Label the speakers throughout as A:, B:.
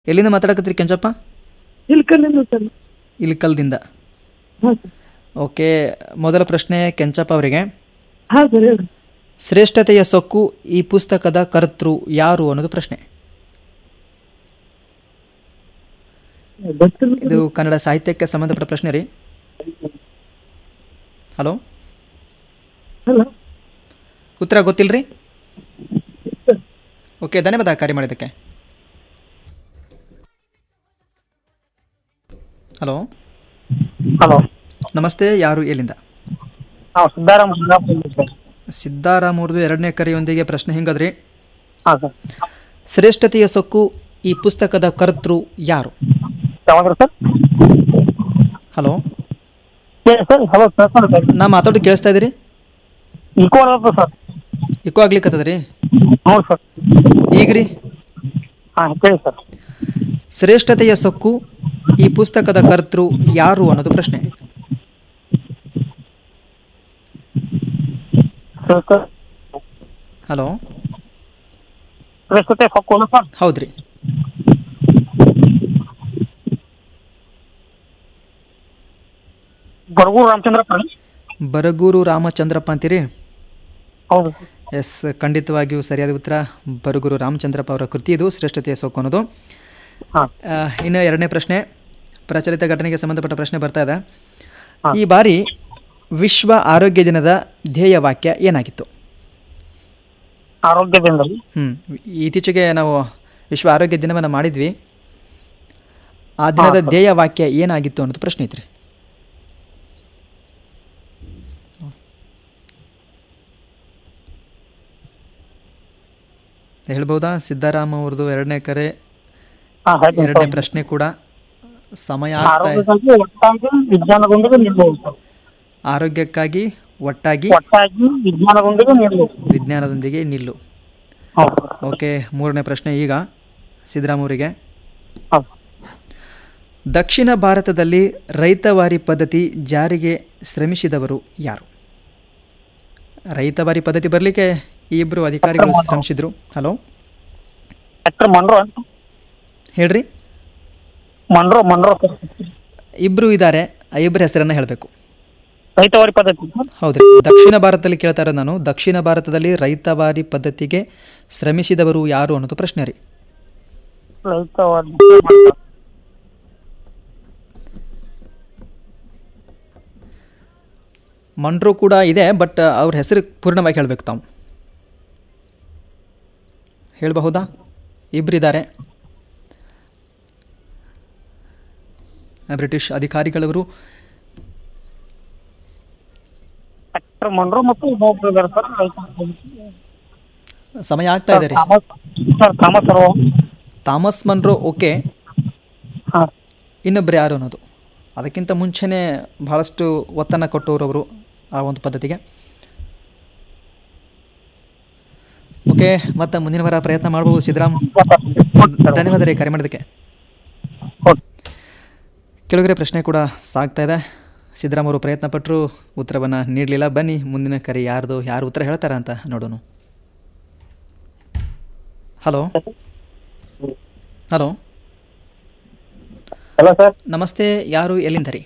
A: ಎಲ್ಲಿಂದ ಮಾತಾಡಕತ್ತೀರಿ ಕೆಂಚಪ್ಪ
B: ಇಲ್ಲಿ ಕಲ್ಲಿಂದ ಸರ್
A: ಇಲ್ಕಲ್ದಿಂದ
B: ಹಾಂ ಸರ್
A: ಓಕೆ ಮೊದಲ ಪ್ರಶ್ನೆ ಕೆಂಚಪ್ಪ ಅವರಿಗೆ
B: ಹಾಂ ಸರ್ ಹೇಳ್ರಿ
A: ಶ್ರೇಷ್ಠತೆಯ ಸೊಕ್ಕು ಈ ಪುಸ್ತಕದ ಕರ್ತೃ ಯಾರು ಅನ್ನೋದು ಪ್ರಶ್ನೆ
B: ಗೊತ್ತಿಲ್ಲ
A: ಇದು ಕನ್ನಡ ಸಾಹಿತ್ಯಕ್ಕೆ ಸಂಬಂಧಪಟ್ಟ ಪ್ರಶ್ನೆ ರೀ ಹಲೋ
B: ಅಲ್ಲ
A: ಉತ್ತರ ಗೊತ್ತಿಲ್ರಿ ಓಕೆ ಧನ್ಯವಾದ ಕಾರ್ಯ ಮಾಡಿದ್ದಕ್ಕೆ ಹಲೋ
C: ಹಲೋ
A: ನಮಸ್ತೆ ಯಾರು ಎಲ್ಲಿಂದ
C: ನಾವು ಸಿದ್ದಾರಾಮ ಸಿದ್ದಾಪುರ ಸರ್
A: ಸಿದ್ದಾರಾಮ್ ಅವ್ರದ್ದು ಎರಡನೇ ಕರೆಯೊಂದಿಗೆ ಪ್ರಶ್ನೆ ಹಿಂಗದ್ರಿ
C: ಹಾಂ ಸರ್
A: ಶ್ರೇಷ್ಠತೆಯ ಸೊಕ್ಕು ಈ ಪುಸ್ತಕದ ಕರ್ತೃ ಯಾರು
C: ಯಾವಾಗ ಸರ್
A: ಹಲೋ
C: ಹೇಳಿ ಸರ್ ಹಲೋ ಸರ್ ಸರ್
A: ನಾ ಮಾತಾಡೋದು ಕೇಳಿಸ್ತಾ ಇದ್ದೀರಿ
C: ಇಕೋ ಅದ ಸರ್
A: ಇಕೋ ಆಗ್ಲಿಕ್ಕತ್ತದ್ರಿ
C: ಹ್ಞೂ ಸರ್
A: ಈಗ ರೀ
C: ಹಾಂ ಹೇಳಿ ಸರ್
A: ಶ್ರೇಷ್ಠತೆಯ ಸೊಕ್ಕು ಈ ಪುಸ್ತಕದ ಕರ್ತೃ ಯಾರು ಅನ್ನೋದು ಪ್ರಶ್ನೆ
C: ಸರ್ ಸರ್
A: ಹಲೋ
C: ಶ್ರೇಷ್ಠತೆ ಹಕ್ಕು ಸರ್
A: ಹೌದ್ರಿ
C: ಬರಗೂರು ರಾಮಚಂದ್ರ ಪಳ್ಳಿ
A: ಬರಗೂರು ರಾಮಚಂದ್ರಪ್ಪ ಅಂತೀರಿ
C: ಹೌದು ಸರ್
A: ಎಸ್ ಖಂಡಿತವಾಗಿಯೂ ಸರಿಯಾದ ಉತ್ತರ ಬರಗೂರು ರಾಮಚಂದ್ರಪ್ಪ ಅವರ ಕೃತಿ ಇದು ಶ್ರೇಷ್ಠತೆಯ ಸೊಕ್ಕು ಅನ್ನೋದು
C: ಹಾಂ
A: ಆ, ಇನ್ನು ಎರಡನೇ ಪ್ರಶ್ನೆ ಪ್ರಚಲಿತ ಘಟನೆಗೆ ಸಂಬಂಧಪಟ್ಟ ಪ್ರಶ್ನೆ ಬರ್ತಾ ಇದೆ
C: ಹಾ.
A: ಈ ಬಾರಿ ವಿಶ್ವ ಆರೋಗ್ಯ ದಿನದ ಧ್ಯೇಯ ವಾಕ್ಯ ಏನಾಗಿತ್ತು
C: ಆರೋಗ್ಯದಿಂದ
A: ಹ್ಞೂ ಇತ್ತೀಚೆಗೆ ನಾವು ವಿಶ್ವ ಆರೋಗ್ಯ ದಿನವನ್ನು ಮಾಡಿದ್ವಿ ಆ ದಿನದ
C: ಹಾ, ಸರ್.
A: ಧ್ಯೇಯ ವಾಕ್ಯ ಏನಾಗಿತ್ತು ಅನ್ನೋದು ಪ್ರಶ್ನೆ ಐತ್ರಿ ಹೇಳ್ಬೋದಾ ಸಿದ್ದರಾಮ ಅವ್ರದ್ದು ಎರಡನೇ ಕರೆ
C: ಹಾಂ ಹೇಳ್ತೀನಿ
A: ಎರಡನೇ
C: ಸರ್.
A: ಪ್ರಶ್ನೆ ಕೂಡ ಸಮಯ ಆಗ್ತಾ ಇದೆ
C: ಆರೋಗ್ಯಕ್ಕಾಗಿ ಒಟ್ಟಾಗಿ ವಿಜ್ಞಾನದೊಂದಿಗೆ ನಿಲ್ಲಬಹುದು ಸರ್
A: ಆರೋಗ್ಯಕ್ಕಾಗಿ ಒಟ್ಟಾಗಿ
C: ಒಟ್ಟಾಗಿ ವಿಜ್ಞಾನದೊಂದಿಗೆ ನಿಲ್ಲಬಹುದು
A: ವಿಜ್ಞಾನದೊಂದಿಗೆ ನಿಲ್ಲು
C: ಹೌದು ಸರ್
A: ಓಕೆ ಮೂರನೇ ಪ್ರಶ್ನೆ ಈಗ ಸಿದ್ದರಾಮ ಅವರಿಗೆ
C: ಹೌದು
A: ದಕ್ಷಿಣ ಭಾರತದಲ್ಲಿ ರೈತವಾರಿ ಪದ್ಧತಿ ಜಾರಿಗೆ ಶ್ರಮಿಸಿದವರು ಯಾರು ರೈತವಾರಿ ಪದ್ಧತಿ ಬರಲಿಕ್ಕೆ ಈ ಇಬ್ಬರು ಅಧಿಕಾರಿಗಳು ಶ್ರಮಿಸಿದ್ರು ಹಲೋ
C: ಡಾಕ್ಟರ್ ಮನ್ರೋ ಅಂತ
A: ಹೇಳ್ರಿ
C: ಮನ್ರೋ ಮನ್ರೋ ಸರ್
A: ಇಬ್ಬರು ಇದ್ದಾರೆ ಆ ಇಬ್ಬರ ಹೆಸರನ್ನು ಹೇಳಬೇಕು
C: ರೈತವಾರಿ ಪದ್ಧತಿ ಸರ್
A: ಹೌದ್ರಿ ದಕ್ಷಿಣ ಭಾರತದಲ್ಲಿ ಕೇಳ್ತಾ ಇರೋದು ನಾನು ದಕ್ಷಿಣ ಭಾರತದಲ್ಲಿ ರೈತವಾರಿ ಪದ್ಧತಿಗೆ ಶ್ರಮಿಸಿದವರು ಯಾರು ಅನ್ನೋದು ಪ್ರಶ್ನೆ ರೀ
C: ರೈತವಾರಿ
A: ಮನ್ರೋ ಕೂಡ ಇದೆ ಬಟ್ ಅವ್ರ ಹೆಸರು ಪೂರ್ಣವಾಗಿ ಹೇಳಬೇಕು ತಾವು ಹೇಳಬಹುದಾ ಇಬ್ಬರಿದ್ದಾರೆ ಬ್ರಿಟಿಷ್ ಅಧಿಕಾರಿಗಳವರು
C: ಡಾಕ್ಟರ್ ಮನ್ರೋ ಮತ್ತು ಇನ್ನೊಬ್ರು ಇದ್ದಾರೆ ಸರ್ ರೈತ
A: ಸಮಯ ಆಗ್ತಾ ಇದೆ ರೀ
C: ಥಾಮಸ್ ಸರ್ ಥಾಮಸ್ ಅವರು
A: ಥಾಮಸ್ ಮನ್ರೋ ಓಕೆ
C: ಹಾಂ
A: ಇನ್ನೊಬ್ಬರು ಯಾರು ಅನ್ನೋದು ಅದಕ್ಕಿಂತ ಮುಂಚೆನೇ ಬಹಳಷ್ಟು ಒತ್ತನ್ನು ಕೊಟ್ಟವರು ಅವರು ಆ ಒಂದು ಪದ್ಧತಿಗೆ ಓಕೆ ಮತ್ತೆ ಮುಂದಿನ ವಾರ ಪ್ರಯತ್ನ ಮಾಡ್ಬೋದು ಸಿದ್ದರಾಮ್ ಧನ್ಯವಾದ ರೀ ಕರೆ ಮಾಡಿದ್ದಕ್ಕೆ ಕೆಳಗರೆ ಪ್ರಶ್ನೆ ಕೂಡ ಸಾಗ್ತಾ ಇದೆ ಸಿದ್ದರಾಮ್ ಅವರು ಪ್ರಯತ್ನ ಪಟ್ಟರು ಉತ್ತರವನ್ನು ನೀಡಲಿಲ್ಲ ಬನ್ನಿ ಮುಂದಿನ ಕರೆ ಯಾರ್ದು ಯಾರು ಉತ್ತರ ಹೇಳ್ತಾರ ಅಂತ ನೋಡೋಣ ಹಲೋ ಹಲೋ
C: ಹಲೋ ಸರ್
A: ನಮಸ್ತೆ ಯಾರು ಎಲ್ಲಿಂದ ರೀ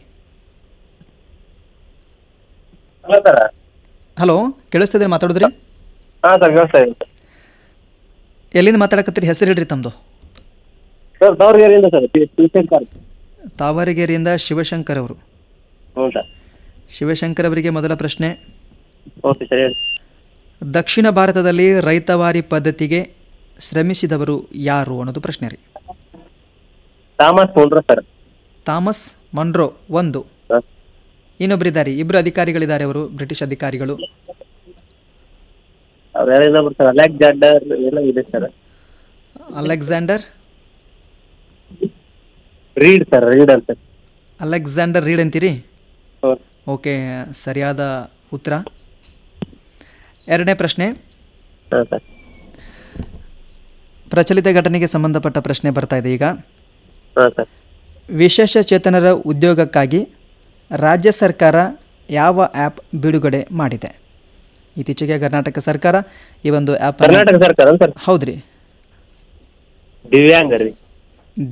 C: ಹಲೋ ಸರ್
A: ಹಲೋ ಕೇಳಿಸ್ತಿದ್ರೆ ಮಾತಾಡೋದ್ರಿ
C: ಹಾಂ ಸರ್ ಕೇಳಿಸ್ತಾ ಇದೆ
A: ಎಲ್ಲಿಂದ ಮಾತಾಡಕತ್ತೀರಿ ಹೆಸರು ಹೇಳ್ರಿ ತಮ್ಮದು
C: ಸರ್ ದಾವಣಗೆರೆಯಿಂದ ಸರ್ ಶಿವಶಂಕರ್
A: ತಾವರಗೇರಿಯಿಂದ ಶಿವಶಂಕರ್ ಅವರು
C: ಹ್ಞೂ ಸರ್
A: ಶಿವಶಂಕರ್ ಅವರಿಗೆ ಮೊದಲ ಪ್ರಶ್ನೆ
C: ಓಕೆ ಸರ್ ಹೇಳಿ
A: ದಕ್ಷಿಣ ಭಾರತದಲ್ಲಿ ರೈತವಾರಿ ಪದ್ಧತಿಗೆ ಶ್ರಮಿಸಿದವರು ಯಾರು ಅನ್ನೋದು ಪ್ರಶ್ನೆ ರೀ
C: Thomas Munro sir
A: Thomas Munro ಒಂದು
C: ಹಾಂ
A: ಇನ್ನೊಬ್ಬರಿದ್ದಾರೆ ಇಬ್ಬರು ಅಧಿಕಾರಿಗಳಿದ್ದಾರೆ ಅವರು ಬ್ರಿಟಿಷ್ ಅಧಿಕಾರಿಗಳು
C: ಬೇರೆ ಇನ್ನೊಬ್ರು ಸರ್ ಅಲೆಕ್ಸಾಂಡರ್ ಎಲ್ಲ ಇದೆ sir
A: Alexander
C: Read sir Read ಅಂತ
A: ಅಲೆಕ್ಸಾಂಡರ್ ರೀಡ್ ಅಂತೀರಿ
C: ಹ್ಞೂ
A: ಓಕೆ ಸರಿಯಾದ ಉತ್ತರ ಎರಡನೇ ಪ್ರಶ್ನೆ
C: ಹಾಂ ಸರ್
A: ಪ್ರಚಲಿತ ಘಟನೆಗೆ ಸಂಬಂಧಪಟ್ಟ ಪ್ರಶ್ನೆ ಬರ್ತಾ ಇದೆ ಈಗ
C: ಹಾಂ ಸರ್
A: ವಿಶೇಷ ಚೇತನರ ಉದ್ಯೋಗಕ್ಕಾಗಿ ರಾಜ್ಯ ಸರ್ಕಾರ ಯಾವ ಆ್ಯಪ್ ಬಿಡುಗಡೆ ಮಾಡಿದೆ ಇತ್ತೀಚೆಗೆ ಕರ್ನಾಟಕ ಸರ್ಕಾರ ಈ ಒಂದು ಆ್ಯಪ್
C: ಕರ್ನಾಟಕ ಸರ್ಕಾರ ಸರ್
A: ಹೌದ್ರಿ
C: ದಿವ್ಯಾಂಗ ರೀ